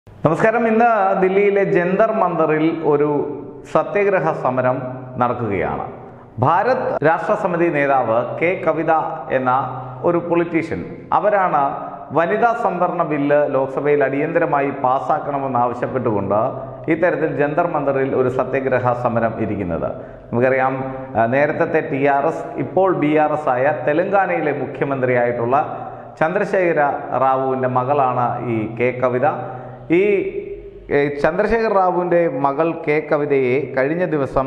നമസ്കാരം ഇന്ന് ദില്ലിയിലെ ജന്തർ മന്ദറിൽ ഒരു സത്യാഗ്രഹ സമരം നടക്കുകയാണ് ഭാരത് രാഷ്ട്രസമിതി നേതാവ് കെ കവിത എന്ന ഒരു പൊളിറ്റീഷ്യൻ അവരാണ് വനിതാ സംവരണ ബില്ല് ലോക്സഭയിൽ അടിയന്തരമായി പാസ്സാക്കണമെന്ന് ആവശ്യപ്പെട്ടുകൊണ്ട് ഇത്തരത്തിൽ ജന്തർ മന്ദറിൽ ഒരു സത്യാഗ്രഹ സമരം ഇരിക്കുന്നത് നമുക്കറിയാം ആ, നേരത്തെ ടി ആർ എസ് ഇപ്പോൾ ബി ആർ എസ് ആയ തെലങ്കാനയിലെ മുഖ്യമന്ത്രിയായിട്ടുള്ള ചന്ദ്രശേഖര റാവുവിൻ്റെ മകളാണ് ഈ കെ കവിത ഈ ഏ, ചന്ദ്രശേഖർ റാവുവിൻ്റെ മകൾ കെ കവിതയെ കഴിഞ്ഞ ദിവസം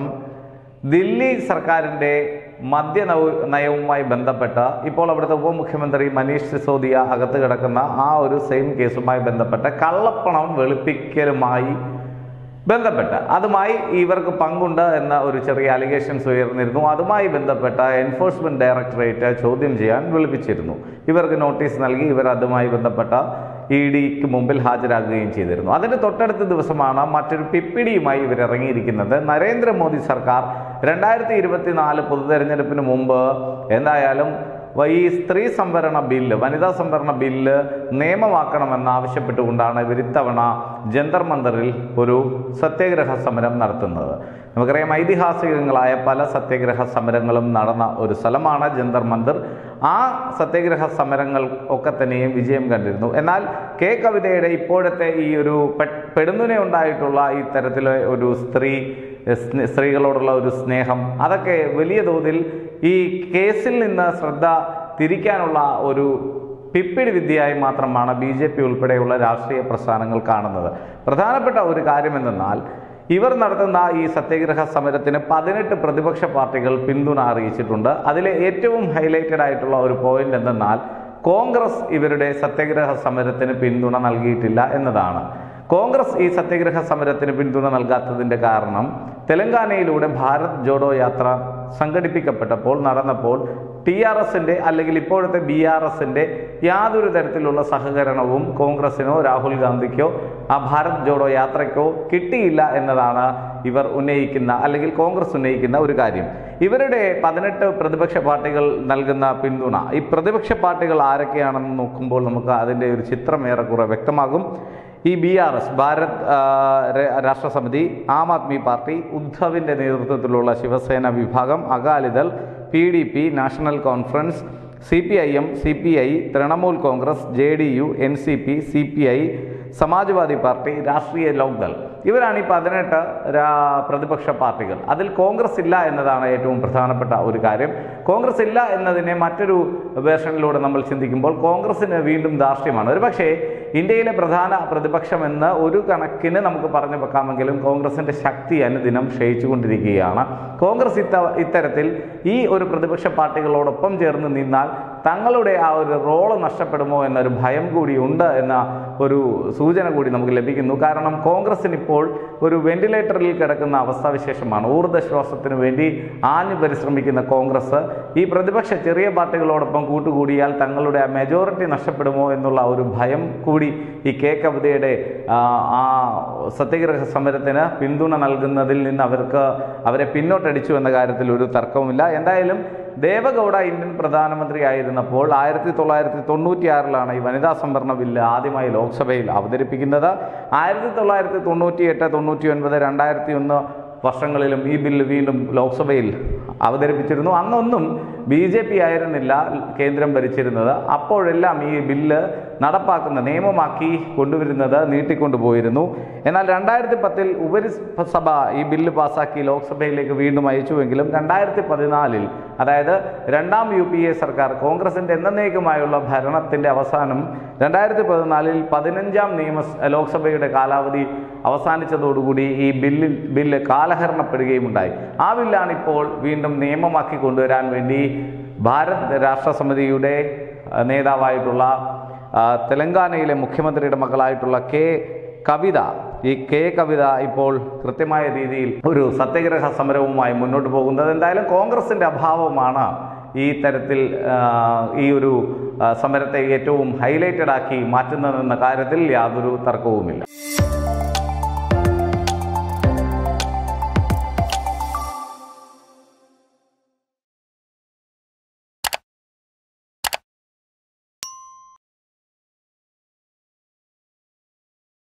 ദില്ലി സർക്കാരിൻ്റെ മദ്യ നവ- നയവുമായി ബന്ധപ്പെട്ട് ഇപ്പോൾ അവിടുത്തെ ഉപമുഖ്യമന്ത്രി മനീഷ് സിസോദിയ അകത്ത് കിടക്കുന്ന ആ ഒരു സെയിം കേസുമായി ബന്ധപ്പെട്ട് കള്ളപ്പണം വെളുപ്പിക്കലുമായി ബന്ധപ്പെട്ട് അതുമായി ഇവർക്ക് പങ്കുണ്ട് എന്ന ഒരു ചെറിയ അലിഗേഷൻസ് ഉയർന്നിരുന്നു അതുമായി ബന്ധപ്പെട്ട എൻഫോഴ്സ്മെന്റ് ഡയറക്ടറേറ്റ് ചോദ്യം ചെയ്യാൻ വിളിപ്പിച്ചിരുന്നു ഇവർക്ക് നോട്ടീസ് നൽകി ഇവർ അതുമായി ബന്ധപ്പെട്ട ഇ ഡിക്ക് മുമ്പിൽ ഹാജരാകുകയും ചെയ്തിരുന്നു അതിന് തൊട്ടടുത്ത ദിവസമാണ് മറ്റൊരു പിപ്പിടിയുമായി ഇവർ ഇറങ്ങിയിരിക്കുന്നത് നരേന്ദ്രമോദി സർക്കാർ രണ്ടായിരത്തി ഇരുപത്തിനാല് പൊതുതെരഞ്ഞെടുപ്പിന് മുമ്പ് എന്തായാലും വ- ഈ സ്ത്രീ സംവരണ ബില്ല് വനിതാ സംവരണ ബില്ല് നിയമമാക്കണമെന്ന് ആവശ്യപ്പെട്ടുകൊണ്ടാണ് ഇവർ ഇത്തവണ ജന്തർ മന്ദറിൽ ഒരു സത്യാഗ്രഹ സമരം നടത്തുന്നത് നമുക്കറിയാം ഐതിഹാസികങ്ങളായ പല സത്യാഗ്രഹ സമരങ്ങളും നടന്ന ഒരു സ്ഥലമാണ് ജന്തർ മന്ദിർ ആ സത്യാഗ്രഹ സമരങ്ങൾ ഒക്കെ തന്നെയും വിജയം കണ്ടിരുന്നു എന്നാൽ കെ കവിതയുടെ ഇപ്പോഴത്തെ ഈ ഒരു പെ- പെടുന്നതിനെ ഉണ്ടായിട്ടുള്ള ഈ തരത്തിലെ ഒരു സ്ത്രീ സ്നേ- സ്ത്രീകളോടുള്ള ഒരു സ്നേഹം അതൊക്കെ വലിയ തോതിൽ ഈ കേസിൽ നിന്ന് ശ്രദ്ധ തിരിക്കാനുള്ള ഒരു പിപ്പിടി വിദ്യയായി മാത്രമാണ് ബി ജെ പി ഉൾപ്പെടെയുള്ള രാഷ്ട്രീയ പ്രസ്ഥാനങ്ങൾ കാണുന്നത് പ്രധാനപ്പെട്ട ഒരു കാര്യം എന്തെന്നാൽ ഇവർ നടത്തുന്ന ഈ സത്യാഗ്രഹ സമരത്തിന് പതിനെട്ട് പ്രതിപക്ഷ പാർട്ടികൾ പിന്തുണ അറിയിച്ചിട്ടുണ്ട് അതിലെ ഏറ്റവും ഹൈലൈറ്റഡ് ആയിട്ടുള്ള ഒരു പോയിന്റ് എന്തെന്നാൽ കോൺഗ്രസ് ഇവരുടെ സത്യാഗ്രഹ സമരത്തിന് പിന്തുണ നൽകിയിട്ടില്ല എന്നതാണ് കോൺഗ്രസ് ഈ സത്യാഗ്രഹ സമരത്തിന് പിന്തുണ നൽകാത്തതിന്റെ കാരണം തെലങ്കാനയിലൂടെ ഭാരത് ജോഡോ യാത്ര സംഘടിപ്പിക്കപ്പെട്ടപ്പോൾ നടന്നപ്പോൾ ടി ആർ എസിന്റെ അല്ലെങ്കിൽ ഇപ്പോഴത്തെ ബി ആർ എസിന്റെ യാതൊരു തരത്തിലുള്ള സഹകരണവും കോൺഗ്രസിനോ രാഹുൽ ഗാന്ധിക്കോ ആ ഭാരത് ജോഡോ യാത്രയ്ക്കോ കിട്ടിയില്ല എന്നതാണ് ഇവർ ഉന്നയിക്കുന്ന അല്ലെങ്കിൽ കോൺഗ്രസ് ഉന്നയിക്കുന്ന ഒരു കാര്യം ഇവരുടെ പതിനെട്ട് പ്രതിപക്ഷ പാർട്ടികൾ നൽകുന്ന പിന്തുണ ഈ പ്രതിപക്ഷ പാർട്ടികൾ ആരൊക്കെയാണെന്ന് നോക്കുമ്പോൾ നമുക്ക് അതിൻ്റെ ഒരു ചിത്രം ഏറെക്കുറെ വ്യക്തമാകും ഈ ബി ആർ എസ് ഭാരത് ആ, ര- രാഷ്ട്രസമിതി ആം ആദ്മി പാർട്ടി ഉദ്ധവിൻ്റെ നേതൃത്വത്തിലുള്ള ശിവസേന വിഭാഗം Akali Dal P D P National Conference C P I M C P I Trinamool Congress J D U N C P C P I Samajwadi Party Rashtriya Lok Dal ഇവരാണ് ഈ പതിനെട്ട് രാ- പ്രതിപക്ഷ പാർട്ടികൾ അതിൽ കോൺഗ്രസ് ഇല്ല എന്നതാണ് ഏറ്റവും പ്രധാനപ്പെട്ട ഒരു കാര്യം കോൺഗ്രസ് ഇല്ല എന്നതിനെ മറ്റൊരു വേർഷനിലൂടെ നമ്മൾ ചിന്തിക്കുമ്പോൾ കോൺഗ്രസിന് വീണ്ടും ധാർഷ്ട്യമാണ് ഒരു പക്ഷേ ഇന്ത്യയിലെ പ്രധാന പ്രതിപക്ഷം എന്ന് ഒരു കണക്കിന് നമുക്ക് പറഞ്ഞു വെക്കാമെങ്കിലും കോൺഗ്രസിന്റെ ശക്തി അനുദിനം ക്ഷയിച്ചുകൊണ്ടിരിക്കുകയാണ് കോൺഗ്രസ് ഇത്ത ഇത്തരത്തിൽ ഈ ഒരു പ്രതിപക്ഷ പാർട്ടികളോടൊപ്പം ചേർന്ന് നിന്നാൽ തങ്ങളുടെ ആ ഒരു റോള് നഷ്ടപ്പെടുമോ എന്നൊരു ഭയം കൂടി ഉണ്ട് എന്ന ഒരു സൂചന കൂടി നമുക്ക് ലഭിക്കുന്നു കാരണം കോൺഗ്രസിന് ഇപ്പോൾ ഒരു വെന്റിലേറ്ററിൽ കിടക്കുന്ന അവസ്ഥാവിശേഷമാണ് ഊർജ്ജശ്വാസത്തിന് വേണ്ടി ആഞ്ഞു പരിശ്രമിക്കുന്ന കോൺഗ്രസ് ഈ പ്രതിപക്ഷ ചെറിയ പാർട്ടികളോടൊപ്പം കൂട്ടുകൂടിയാൽ തങ്ങളുടെ ആ മെജോറിറ്റി നഷ്ടപ്പെടുമോ എന്നുള്ള ഒരു ഭയം കൂടി ഈ കെ കവിതയുടെ ആ, ആ സത്യാഗ്രഹ സമരത്തിന് പിന്തുണ നൽകുന്നതിൽ നിന്ന് അവർക്ക് അവരെ പിന്നോട്ടടിച്ചു എന്ന കാര്യത്തിൽ ഒരു തർക്കവുമില്ല എന്തായാലും ദേവഗൗഡ ഇന്ത്യൻ പ്രധാനമന്ത്രി ആയിരുന്നപ്പോൾ ആയിരത്തി തൊള്ളായിരത്തി തൊണ്ണൂറ്റിയാറിലാണ് ഈ വനിതാ സംവരണ ബില്ല് ആദ്യമായി ലോക്സഭയിൽ അവതരിപ്പിക്കുന്നത് ആയിരത്തി തൊള്ളായിരത്തി തൊണ്ണൂറ്റി എട്ട് തൊണ്ണൂറ്റി ഒൻപത് രണ്ടായിരത്തി ഒന്ന് വർഷങ്ങളിലും ഈ ബില്ല് വീണ്ടും ലോക്സഭയിൽ അവതരിപ്പിച്ചിരുന്നു അന്നൊന്നും ബി ജെ പി ആയിരുന്നില്ല കേന്ദ്രം ഭരിച്ചിരുന്നത് അപ്പോഴെല്ലാം ഈ ബില്ല് നടപ്പാക്കുന്ന നിയമമാക്കി കൊണ്ടുവരുന്നത് നീട്ടിക്കൊണ്ടുപോയിരുന്നു എന്നാൽ രണ്ടായിരത്തി പത്തിൽ ഉപരിസഭ ഈ ബില്ല് പാസാക്കി ലോക്സഭയിലേക്ക് വീണ്ടും അയച്ചുവെങ്കിലും രണ്ടായിരത്തി പതിനാലിൽ അതായത് രണ്ടാം യു പി എ സർക്കാർ കോൺഗ്രസിന്റെ എന്നേക്കുമായുള്ള ഭരണത്തിന്റെ അവസാനം രണ്ടായിരത്തി പതിനാലിൽ പതിനഞ്ചാം നിയമ ലോക്സഭയുടെ കാലാവധി അവസാനിച്ചതോടുകൂടി ഈ ബില്ലിൽ ബില്ല് കാലഹരണപ്പെടുകയും ഉണ്ടായി ആ ബില്ലാണ് ഇപ്പോൾ വീണ്ടും നിയമമാക്കി കൊണ്ടുവരാൻ വേണ്ടി ഭാരത് രാഷ്ട്രസമിതിയുടെ ആ, നേതാവായിട്ടുള്ള ആ, തെലങ്കാനയിലെ മുഖ്യമന്ത്രിയുടെ മകളായിട്ടുള്ള കെ കവിത ഈ കെ കവിത ഇപ്പോൾ കൃത്യമായ രീതിയിൽ ഒരു സത്യാഗ്രഹ സമരവുമായി മുന്നോട്ട് പോകുന്നത് എന്തായാലും കോൺഗ്രസിന്റെ അഭാവമാണ് ഈ തരത്തിൽ ആ, ഈ ഒരു ആ, സമരത്തെ ഏറ്റവും ഹൈലൈറ്റഡ് ആക്കി മാറ്റുന്നതെന്ന കാര്യത്തിൽ യാതൊരു തർക്കവുമില്ല